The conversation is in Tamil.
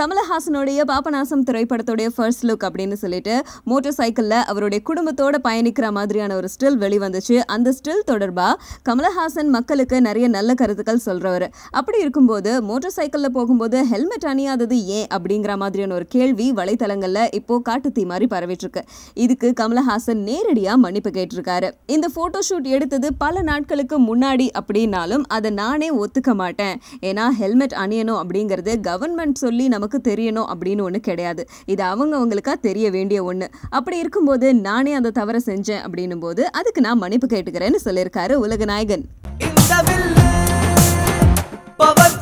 கமலஹாசனுடைய பாபநாசம் திரைப்படத்துடைய ஃபர்ஸ்ட் லுக் அப்படின்னு சொல்லிட்டு மோட்டார் சைக்கிளில் அவருடைய குடும்பத்தோட பயணிக்கிற மாதிரியான ஒரு ஸ்டில் வெளிவந்துச்சு அந்த ஸ்டில் தொடர்பா கமலஹாசன் மக்களுக்கு நிறைய நல்ல கருத்துக்கள் சொல்றவர் அப்படி இருக்கும்போது மோட்டார் சைக்கிளில் போகும்போது ஹெல்மெட் அணியாதது ஏன் அப்படிங்கிற மாதிரியான ஒரு கேள்வி வலைத்தளங்கள்ல இப்போ காட்டுத்தீ மாதிரி பரவிட்டு இருக்கு இதுக்கு கமலஹாசன் நேரடியா மன்னிப்பு கேட்டிருக்காரு இந்த போட்டோ ஷூட் எடுத்தது பல நாட்களுக்கு முன்னாடி அப்படின்னாலும் அதை நானே ஒத்துக்க மாட்டேன் ஏன்னா ஹெல்மெட் அணியணும் அப்படிங்கிறது கவர்மெண்ட் சொல்லி நமக்கு தெரியணும் அப்படின்னு ஒன்று கிடையாது இது அவங்க அவங்களுக்கா தெரிய வேண்டிய ஒன்று அப்படி இருக்கும்போது நானே அந்த தவறை செஞ்சேன் அப்படின்னும் போது அதுக்கு நான் மன்னிப்பு கேட்டுக்கிறேன்னு சொல்லியிருக்காரு உலகநாயகன் இந்த வில்லு பவர்